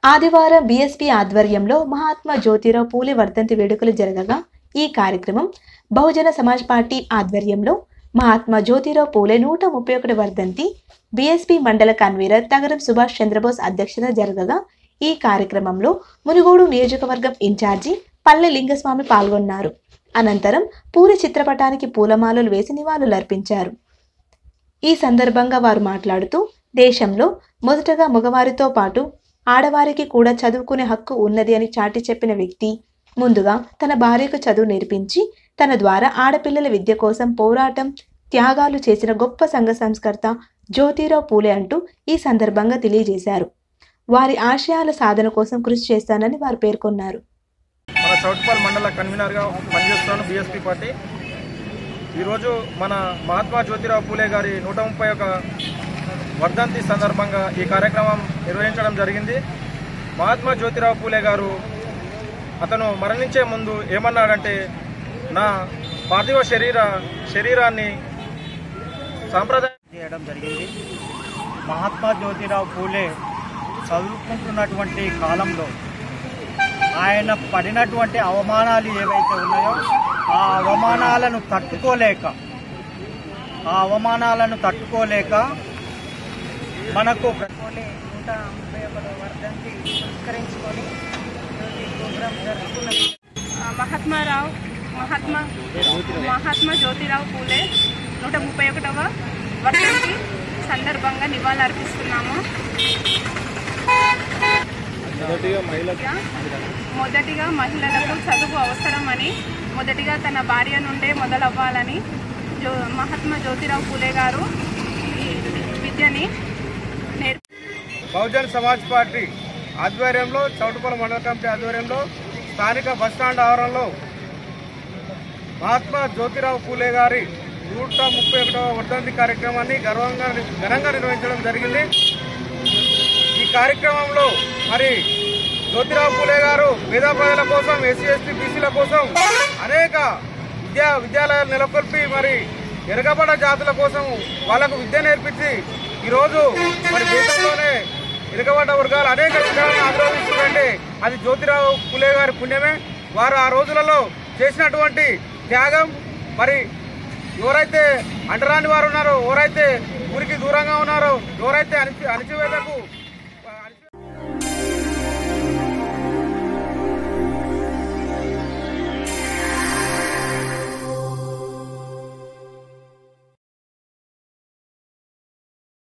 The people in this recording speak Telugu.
ఆదివారం బీఎస్పీ ఆధ్వర్యంలో మహాత్మా జ్యోతిరావు పూలే వర్ధంతి వేడుకలు జరగగా ఈ కార్యక్రమం బహుజన సమాజ్ పార్టీ ఆధ్వర్యంలో మహాత్మా జ్యోతిరావు పూలే నూట ముప్పై ఒకటి వర్ధంతి బీఎస్పీ మండల కన్వీనర్ తగరం సుభాష్ చంద్రబోస్ అధ్యక్షత జరగగా ఈ కార్యక్రమంలో మునుగోడు నియోజకవర్గం ఇన్ఛార్జి పల్లె లింగస్వామి పాల్గొన్నారు అనంతరం పూరి చిత్రపటానికి పూలమాలలు వేసి నివాళులర్పించారు ఈ సందర్భంగా వారు మాట్లాడుతూ దేశంలో మొదటగా మగవారితో పాటు ఆడవారికి కూడా చదువుకునే హక్కు ఉన్నది అని చాటి చెప్పిన వ్యక్తి ముందుగా తన భార్యకు చదువు నేర్పించి తన ద్వారా ఆడపిల్లల విద్య కోసం పోరాటం త్యాగాలు చేసిన గొప్ప సంఘ సంస్కర్త జ్యోతిరావు పూలే అంటూ ఈ సందర్భంగా తెలియజేశారు వారి ఆశయాల సాధన కోసం కృషి చేస్తానని వారు పేర్కొన్నారు మన చౌటుపల్ మండల కన్వీనర్గా పనిచేస్తున్నాను బీఎస్పీ పార్టీ ఈరోజు మన మహాత్మా జ్యోతిరావు పూలే గారి నూట ముప్పై ఒక వర్ధంతి సందర్భంగా ఈ కార్యక్రమం నిర్వహించడం జరిగింది మహాత్మా జ్యోతిరావు పూలే గారు అతను మరణించే ముందు ఏమన్నాడంటే నా పార్థివ శరీర శరీరాన్ని సాంప్రదాయ చేయడం జరిగింది మహాత్మా జ్యోతిరావు పూలే చదువుకుంటున్నటువంటి కాలంలో ఆయన పడినటువంటి అవమానాలు ఏవైతే ఉన్నాయో ఆ అవమానాలను తట్టుకోలేక ఆ అవమానాలను తట్టుకోలేక మనకు ప్ర- పోలే నూట ముప్పై ఒకటో వర్ధంతి పురస్కరించుకొని ఈరోజు ఈ ప్రోగ్రాం జరుపుకున్నది ఆ, మహాత్మారావు మహాత్మా మహాత్మా జ్యోతిరావు పూలే నూట ముప్పై ఒకటవ వర్ధంతి సందర్భంగా నివాళులర్పిస్తున్నాము మొదటిగా మహిళలకు చదువు అవసరమని మొదటిగా తన భార్య నుండే మొదలవ్వాలని జో మహాత్మా జ్యోతిరావు పూలే గారు ఈ విద్యని నేర్పి బహుజన్ సమాజ్ పార్టీ ఆధ్వర్యంలో చౌటుపల్లి మండల కమిటీ ఆధ్వర్యంలో స్థానిక బస్టాండ్ ఆవరణలో మహాత్మా జ్యోతిరావు పూలే గారి నూట ముప్పై ఒకటవ వర్ధంతి కార్యక్రమాన్ని గర్వంగా ఘనంగా నిర్వహించడం జరిగింది ఈ కార్యక్రమంలో మరి జ్యోతిరావు పూలే గారు పేద ప్రజల కోసం ఎస్సీ ఎస్టీ బీసీల కోసం అనేక విద్యా విద్యాలయాలు నెలకొల్పి మరి ఎరగబడ జాతుల కోసం వాళ్ళకు విద్య నేర్పించి ఈరోజు మరి దేశంలోనే ఎరగబడ్డ వర్గాలు అనేక విధాలను ఆగ్రహిస్తుందంటే అది జ్యోతిరావు పూలే గారి పుణ్యమే వారు ఆ రోజులలో చేసినటువంటి త్యాగం మరి ఎవరైతే అంటరాని వారు ఉన్నారో ఎవరైతే ఊరికి దూరంగా ఉన్నారో ఎవరైతే అణచి అణచివేతకు